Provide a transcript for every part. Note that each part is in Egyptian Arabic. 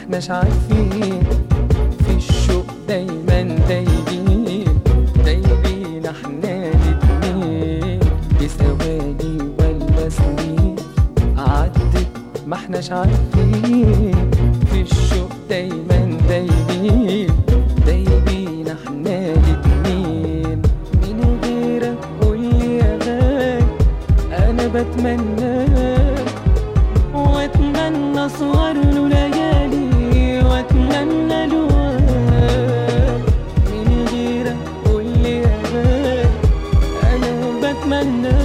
احناش عارفين في الشوق دايما دايبين دايبين احنا الاتنين بثواني ولا سنين عدت ما احناش عارفين في الشوق دايما دايبين دايبين احنا الاتنين من غيرك قولي يا غالي انا بتمناك واتمنى اسهر له ليالي واتمنى له وقت. من غيرك قولي يا غالي انا بتمنى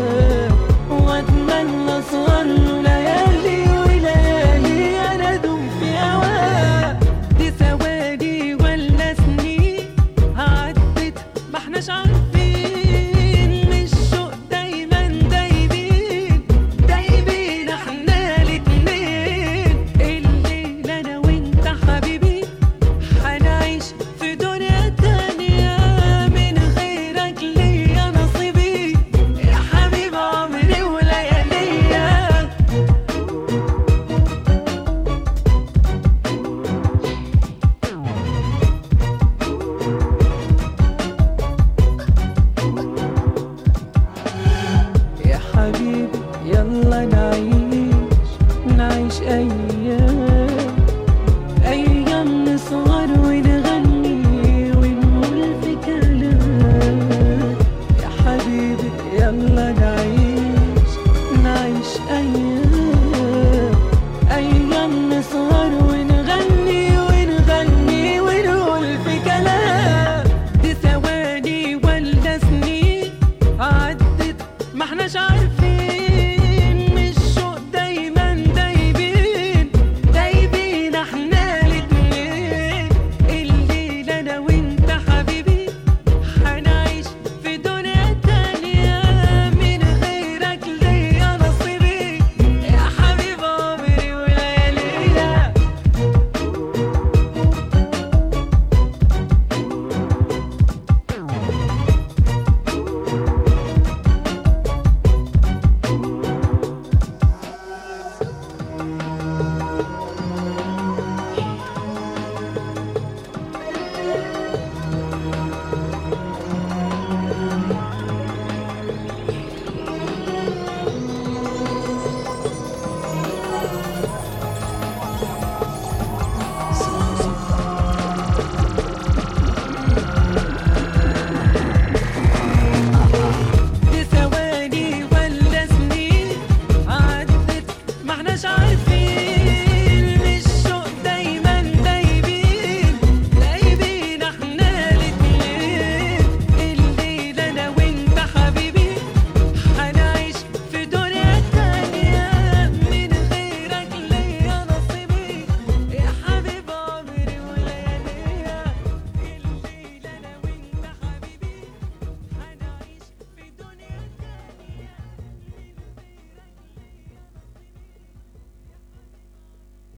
واتمنى اسهر له ليالي وليالي انا ادوم في هواك دي ثواني ولا سنين عدت ما احناش عارفين الشوق دايما دايبين دايبين احنا الاتنين الليل انا وانت حبيبي حنعيش في دنيا تانية من غيرك ليا نصيبي يا حبيب عمري ولياليا يا حبيبي يلا نعيش نعيش أيام أيام نسهر ونغني ونقول في كلام يا حبيبي يلا نعيش نعيش أيام أيام نسهر ونغني ونغني ونقول في كلام دي ثواني ولا سنين عدت ما احناش عارفين